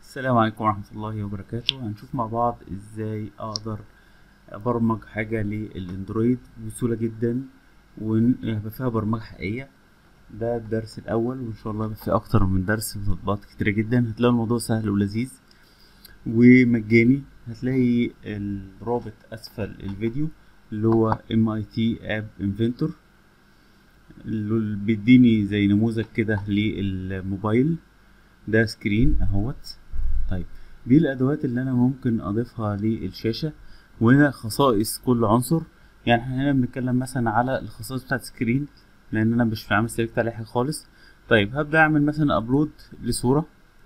السلام عليكم ورحمة الله وبركاته هنشوف مع بعض ازاي اقدر ابرمج حاجة للاندرويد بسهولة جدا ويبقى فيها برمجة حقيقية ده الدرس الاول وان شاء الله يبقى في اكتر من درس في تطبيقات كتيرة جدا هتلاقي الموضوع سهل ولذيذ ومجاني هتلاقي الرابط اسفل الفيديو اللي هو MIT App Inventor اللي بيديني زي نموذج كده للموبايل ده سكرين اهوت طيب دي الادوات اللي انا ممكن اضيفها للشاشه وهنا خصائص كل عنصر يعني احنا هنا بنتكلم مثلا على الخصائص بتاعت سكرين لان انا مش عامل سيلكت على حاجه خالص طيب هبدا اعمل مثلا ابلود لصوره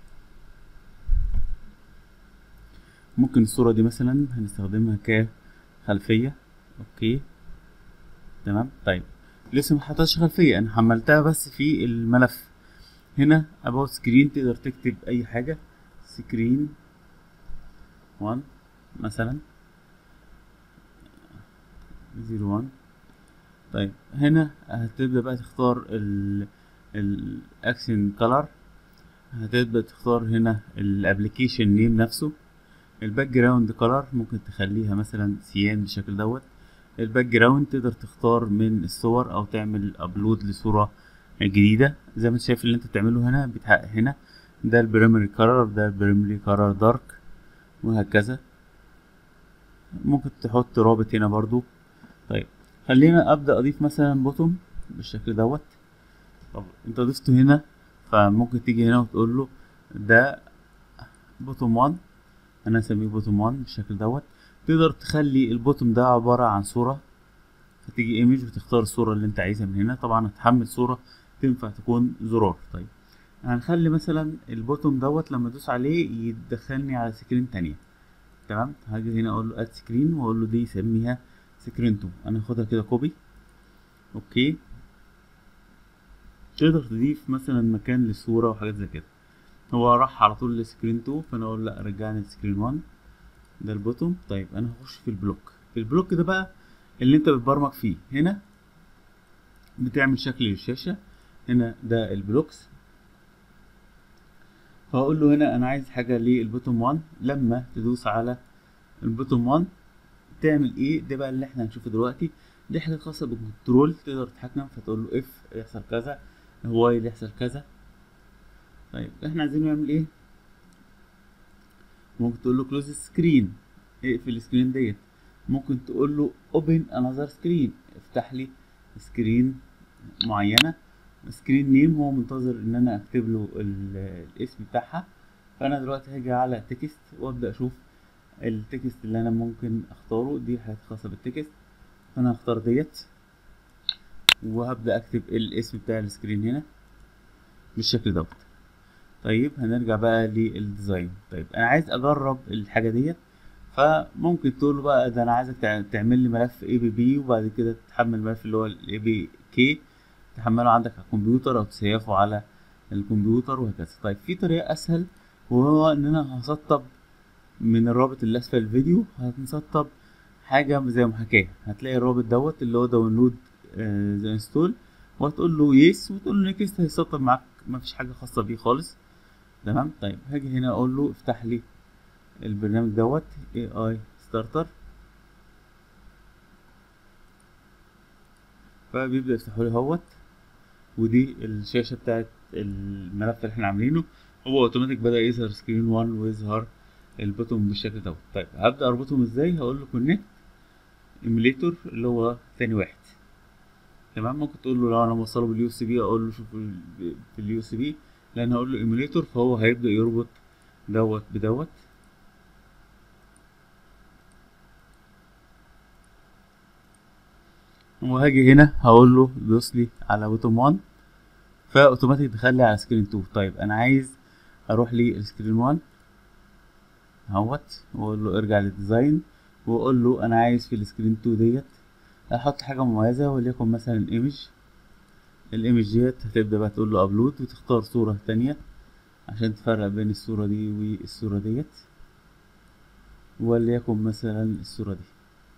ممكن الصوره دي مثلا هنستخدمها كخلفيه اوكي تمام طيب لسه ما حطيتش خلفيه انا حملتها بس في الملف هنا about screen تقدر تكتب اي حاجة screen 1 مثلا 01 طيب هنا هتبدأ بقى تختار ال الاكشن كولر هتبدأ تختار هنا الابليكيشن نيم نفسه الباك جراوند كولر ممكن تخليها مثلا سيان بالشكل دوت الباك جراوند تقدر تختار من الصور او تعمل ابلود لصورة جديدة زي ما انت شايف اللي انت بتعمله هنا بيتحقق هنا ده البريمري كارر ده البريمري كارر دارك وهكذا ممكن تحط رابط هنا برضو طيب خلينا ابدا اضيف مثلا بوتوم بالشكل دوت طب انت ضفته هنا فممكن تيجي هنا وتقول له ده بوتوم 1 انا اسميه بوتوم 1 بالشكل دوت تقدر تخلي البوتوم ده عبارة عن صورة فتيجي ايمج وتختار الصورة اللي انت عايزها من هنا طبعا هتحمل صورة تنفع تكون زرار طيب هنخلي مثلا البوتوم دوت لما ادوس عليه يدخلني على سكرين تانية تمام هاجي هنا اقول له اد سكرين واقول له دي سميها سكرين 2 انا هاخدها كده كوبي اوكي تقدر تضيف مثلا مكان للصورة وحاجات زي كده هو راح على طول لسكرين 2 فانا اقول لا رجعني لسكرين 1 ده البوتوم طيب انا هخش في البلوك في البلوك ده بقى اللي انت بتبرمج فيه هنا بتعمل شكل للشاشة هنا ده البلوكس فهقول له هنا انا عايز حاجة للبوتوم 1 لما تدوس على البوتوم 1 تعمل ايه ده بقى اللي احنا هنشوفه دلوقتي دي حاجة خاصة بالكنترول تقدر تتحكم فتقول له اف يحصل كذا واي يحصل كذا طيب احنا عايزين نعمل ايه ممكن تقول له كلوز سكرين اقفل السكرين ديت ممكن تقول له اوبن انذر سكرين افتح لي سكرين معينه سكرين نيم هو منتظر ان انا اكتب له الاسم بتاعها فانا دلوقتي هاجي على تكست وابدا اشوف التكست اللي انا ممكن اختاره دي حاجات خاصه بالتكست فانا هختار ديت وهبدا اكتب الاسم بتاع السكرين هنا بالشكل دوت طيب هنرجع بقى للديزاين طيب انا عايز اجرب الحاجه ديت فممكن تقول له بقى ده انا عايزك تعمل لي ملف اي بي بي وبعد كده تحمل الملف اللي هو الاي بي كي تحمله عندك على الكمبيوتر او تسيفه على الكمبيوتر وهكذا طيب في طريقه اسهل وهو ان انا هسطب من الرابط اللي اسفل الفيديو هنسطب حاجه زي محاكاه هتلاقي الرابط دوت اللي هو داونلود زي انستول وهتقول له يس وتقول له نيكست هيسطب معاك مفيش حاجه خاصه بيه خالص تمام طيب هاجي هنا اقول له افتح لي البرنامج دوت اي اي ستارتر فبيبدا يفتحوا لي اهوت ودي الشاشه بتاعت الملف اللي احنا عاملينه هو اوتوماتيك بدا يظهر سكرين 1 ويظهر البوتوم بالشكل دوت طيب هبدا اربطهم ازاي هقول له كونكت ايميليتور اللي هو ثاني واحد تمام ممكن تقول له لو انا موصله باليو سي بي اقول له شوف في اليو سي بي لان هقول له ايميليتور فهو هيبدا يربط دوت بدوت وهاجي هنا هقول له دوس لي على بوتوم 1 فاوتوماتيك دخلني على سكرين 2 طيب انا عايز اروح للسكرين 1 اهوت واقول له ارجع للديزاين واقول له انا عايز في السكرين 2 ديت احط حاجه مميزه وليكن مثلا ايمج الايمج ديت هتبدا بقى تقول له ابلود وتختار صوره تانية عشان تفرق بين الصوره دي والصوره ديت وليكن مثلا الصوره دي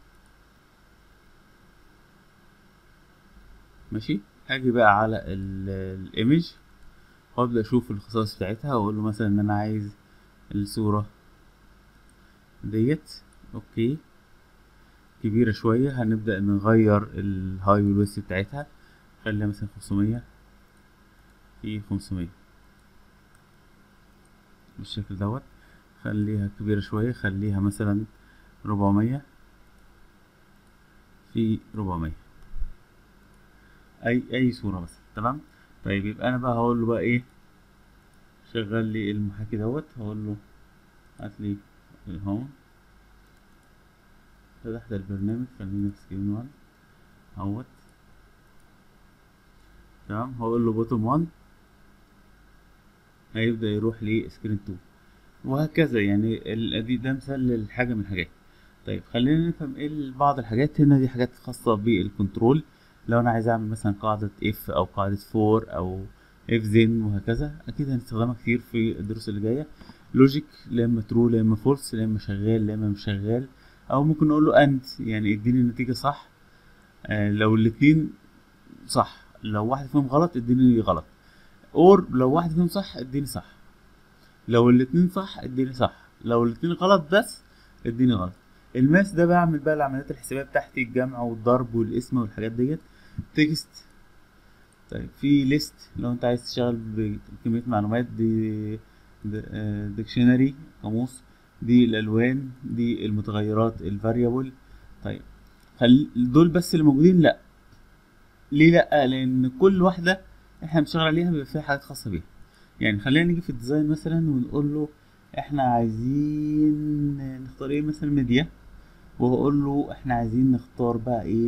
ماشي هاجي بقى على الايمج وابدا اشوف الخصائص بتاعتها واقول له مثلا ان انا عايز الصورة ديت اوكي كبيرة شوية هنبدأ نغير الهاي والويست بتاعتها خليها مثلا خمسمية في خمسمية بالشكل دوت خليها كبيرة شوية خليها مثلا ربعمية في ربعمية أي أي صورة مثلا تمام طيب يبقى أنا بقى هقول له بقى إيه شغل لي المحاكي دوت هقول له هات لي الهوم فتحت البرنامج خلينا في سكرين 1 اهوت تمام هقول له بوتوم 1 هيبدأ يروح لسكرين 2 وهكذا يعني ال- دي ده مثال للحاجة من الحاجات طيب خلينا نفهم ايه بعض الحاجات هنا دي حاجات خاصة بالكنترول لو انا عايز اعمل مثلا قاعدة اف او قاعدة فور او اف زين وهكذا اكيد هنستخدمها كتير في الدروس اللي جاية لوجيك لا اما ترو لا اما فولس لا اما شغال لا اما مش شغال او ممكن نقول له اند يعني اديني النتيجة صح آه لو الاتنين صح لو واحد فيهم غلط اديني غلط اور لو واحد فيهم صح اديني صح لو الاتنين صح اديني صح لو الاتنين غلط بس اديني غلط الماس ده بعمل بقى العمليات الحسابية بتاعتي الجمع والضرب والقسمة والحاجات ديت تكست طيب في ليست لو انت عايز تشتغل بكمية معلومات دي ديكشنري قاموس دي الالوان دي المتغيرات الفاريبل طيب خل... دول بس اللي موجودين لا ليه لا لان كل واحده احنا بنشتغل عليها بيبقى فيها حاجات خاصه بيها يعني خلينا نيجي في الديزاين مثلا ونقول له احنا عايزين نختار ايه مثلا ميديا وهقول له احنا عايزين نختار بقى ايه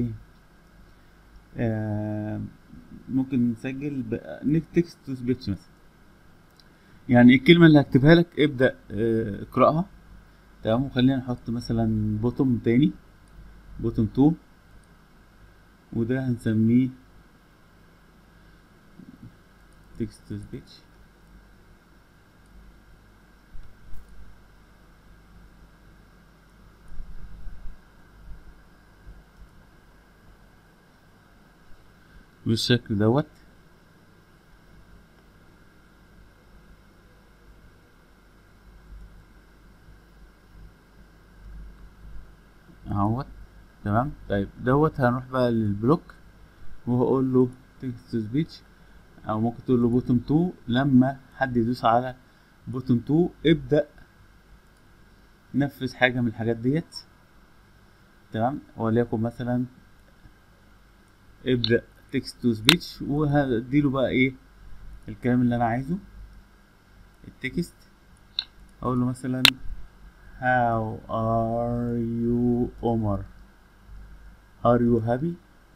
آه ممكن نسجل تكست تو سبيتش مثلا يعني الكلمة اللي هكتبها لك ابدأ آه، اقرأها تمام وخلينا نحط مثلا بوتوم تاني بوتوم تو وده هنسميه تكست تو سبيتش بالشكل دوت اهوت تمام طيب دوت هنروح بقى للبلوك وهقول له تكست تو سبيتش او ممكن تقول له بوتوم 2 لما حد يدوس على بوتوم 2 ابدأ نفذ حاجة من الحاجات ديت تمام وليكن مثلا ابدأ تكست تو سبيتش وهديله بقى ايه الكلام اللي انا عايزه التكست اقول له مثلا how are you عمر are you happy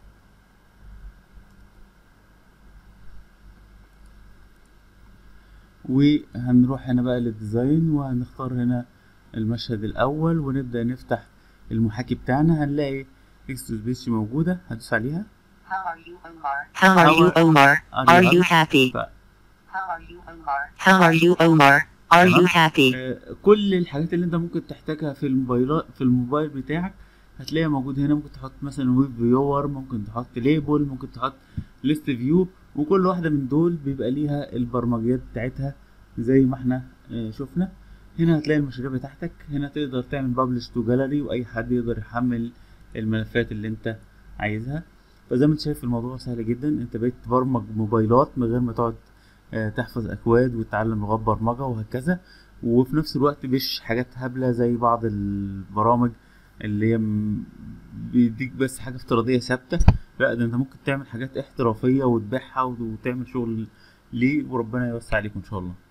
وهنروح هنا بقى للديزاين وهنختار هنا المشهد الاول ونبدأ نفتح المحاكي بتاعنا هنلاقي تكست تو سبيتش موجودة هدوس عليها How are you, Omar? How are you, Omar? Are you happy? ف... How are you, Omar? How are you, Omar? Are you تمام؟ happy? آه، كل الحاجات اللي انت ممكن تحتاجها في الموبايلات في الموبايل بتاعك هتلاقيها موجود هنا ممكن تحط مثلا ويب فيور ممكن تحط ليبل ممكن تحط ليست فيو وكل واحدة من دول بيبقى ليها البرمجيات بتاعتها زي ما احنا آه، شفنا هنا هتلاقي المشاريع بتاعتك هنا تقدر تعمل بابلش تو جاليري واي حد يقدر يحمل الملفات اللي انت عايزها فزي ما انت شايف الموضوع سهل جدا انت بقيت تبرمج موبايلات من غير ما تقعد آه، تحفظ اكواد وتتعلم لغات برمجه وهكذا وفي نفس الوقت مش حاجات هبله زي بعض البرامج اللي هي م- بيديك بس حاجه افتراضيه ثابته لا ده انت ممكن تعمل حاجات احترافيه وتبيعها وتعمل شغل ليه وربنا يوسع عليكم ان شاء الله